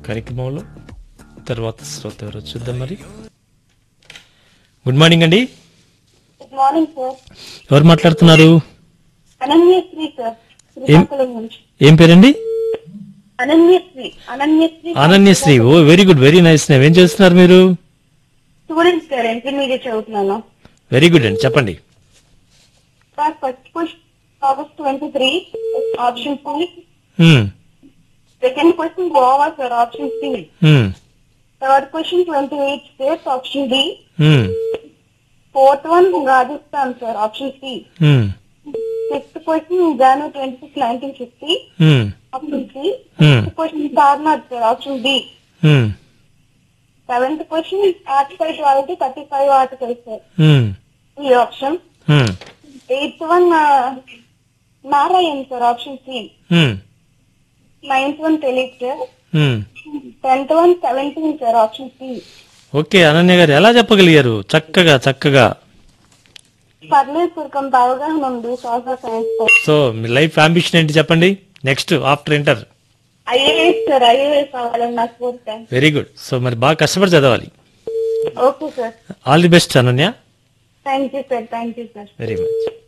కార్యక్రమంలో తర్వాత శ్రోత ఎవరో చూద్దాం మరి గుడ్ మార్నింగ్ అండి గుడ్ మార్నింగ్ సార్ ఎవరు మాట్లాడుతున్నారు అనన్యశ్రీ సార్ శ్రీకాకుళం నుంచి ఏం పేరండి Ananyasri Ananyasri Ananyasri oh very good very nice name ఏం చేస్తున్నారు మీరు స్టూడెంట్ సార్ ఇంటర్మీడియట్ చదువుతున్నాను వెరీ గుడ్ అండి చెప్పండి sir first question August twenty three option C hmm, second question Goa sir option C hmm, third question twenty eight states option D hmm, fourth one Rajasthan sir option C hmm, fifth question January twenty six nineteen fifty hmm, option C Hmm. Sixth question Sarnath sir option D hmm, seventh question article twelve thirty five article sir hmm, E option hmm, eighth one Narayan sir option C hmm, ninth one తెలియదు sir hmm. Tenth one seventeen sir option C okay Ananya గారు ఎలా చెప్పగలిగారు చక్కగా చక్కగా పర్లేదు sir కొంత అవగాహన ఉంది social science sir so మీ లైఫ్ అంబిషన్ ఏంటి చెప్పండి next after inter IAS sir IAS అవ్వాలని నాకు కోరిక వెరీ గుడ్ సో మరి బాగా కష్టపడి చదవాలి okay sir all the best Ananya thank you sir thank you sir very much